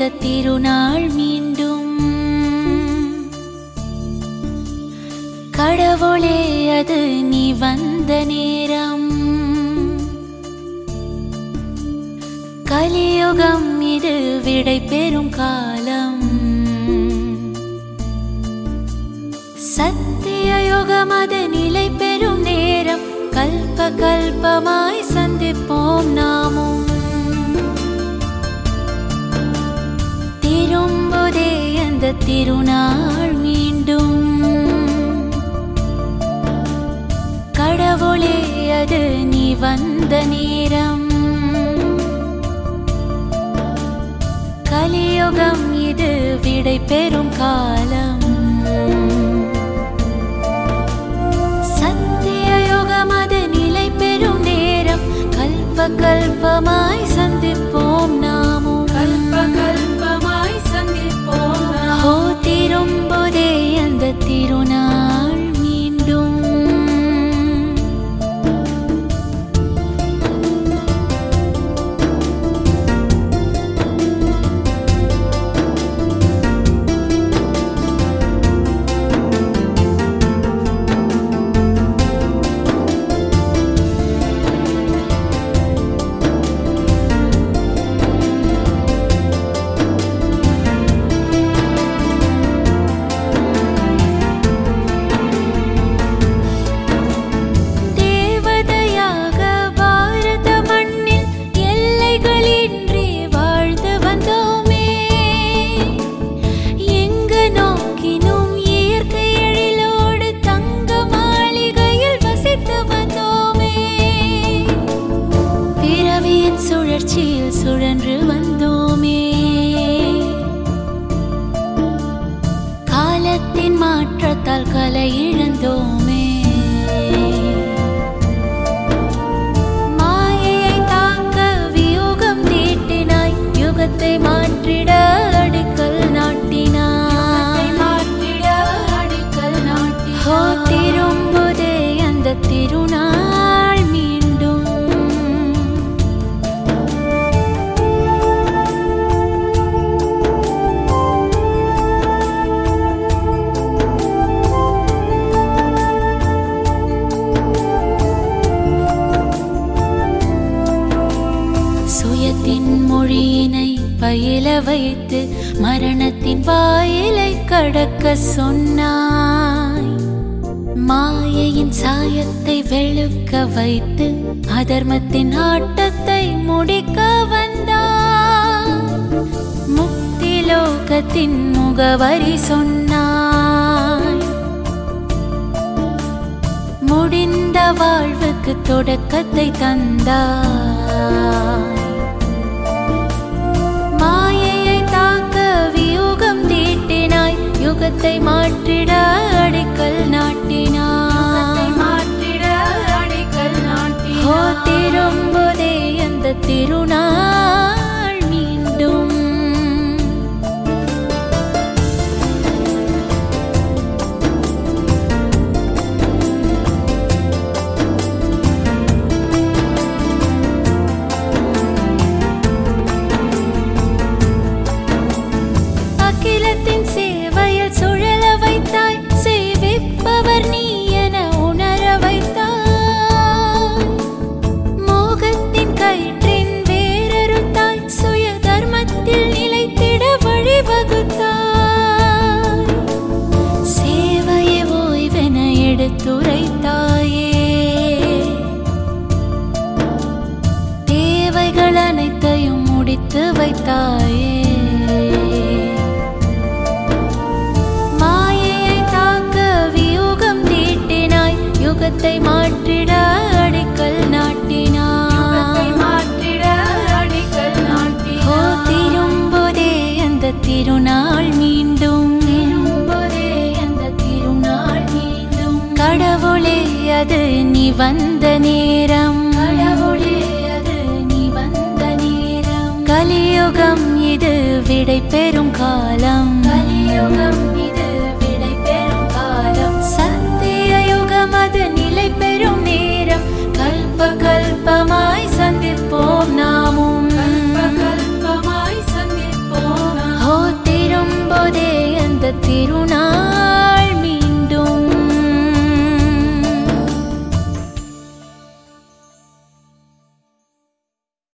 அந்த திருநாள் மீண்டும் கடவுளே அது நீ வந்த நேரம் கலியுகம் இது விடை பெறும் காலம் சத்திய யுகம் அது நிலை பெறும் நேரம் கல்ப கல்பமாய் சந்திப்போம் நாமும் திரும்புதே அந்த திருநாள் மீண்டும் கடவுளே அது நீ வந்த நேரம் கலியுகம் இது விடை பெறும் காலம் சத்திய யுகம் அது நிலை பெறும் நேரம் கல்ப கல்பமாய் சந்திப்போம் நாமும் கல்ப கல்பமாய் சந்திப்போம் ஹோ திரும்புதே அந்த திருநாள் மீண்டும் தேவதையாக பாரத மண்ணில் எல்லைகளின்றி வாழ்ந்து வந்தோமே எங்கு நோக்கினும் இயற்கை எழிலோடு தங்க மாளிகையில் வசித்து வந்தோமே பிறவியின் சுழற்சியில் சுழன்று வந்தோமே காலத்தின் மாற்றத்தால் கலை இழந்தோமே மாயையை தாக்க வியூகம் தீட்டினாய் யுகத்தை மாற்றிட அடிக்கல் நாட்டினாய் மாற்றிட அடிக்கல் நாட்டி ஹோ திரும்புதே அந்த திருநாள் மீண்டும் சுயத்தின் மொழியினை பயில வைத்து மரணத்தின் வாயிலை கடக்க சொன்னாய் மாயையின் சாயத்தை வெளுக்க வைத்து அதர்மத்தின் ஆட்டத்தை முடிக்க வந்தாய் முக்தி லோகத்தின் முகவரி சொன்னாய் முடிந்த வாழ்வுக்கு தொடக்கத்தை தந்தாய் மாயையை தாக்க வியூகம் தீட்டினாய் யுகத்தை மாற்றிட அடிக்கல் நாட்டினாய் மாற்றிட அடிக்கல் நாட்டினாய் ஹோ திரும்புதே அந்த திருநாள் மீண்டும் அகிலத்தின் சேவையில் சுழல வைத்தாய் சேவிப்பவர் நீ என உணர வைத்தாய் மோகத்தின் கயிற்றின் வேறறுத்தாய் சுய தர்மத்தில் நிலைத்திட வழிவகுத்தாய் சேவையை ஓய்வென எடுத்துரைத்தாயே தேவைகள் அனைத்தையும் முடித்து வைத்தாயே மாயையை தாக்க வியூகம் தீட்டினாய் யுகத்தை மாற்றிட அடிக்கல் நாட்டினாய் மாற்றிட அடிக்கல் நாட்டினாய் ஹோ திரும்புதே அந்த திருநாள் மீண்டும் திரும்புதே அந்த திருநாள் மீண்டும் கடவுளே அது நீ வந்த நேரம் கடவுளே அது நீ வந்த நேரம் கலியுகம் இது விடை பெறும் காலம் கலியுகம் இது விடை பெறும் காலம் சத்திய யுகம் அது நிலை பெறும் நேரம் கல்ப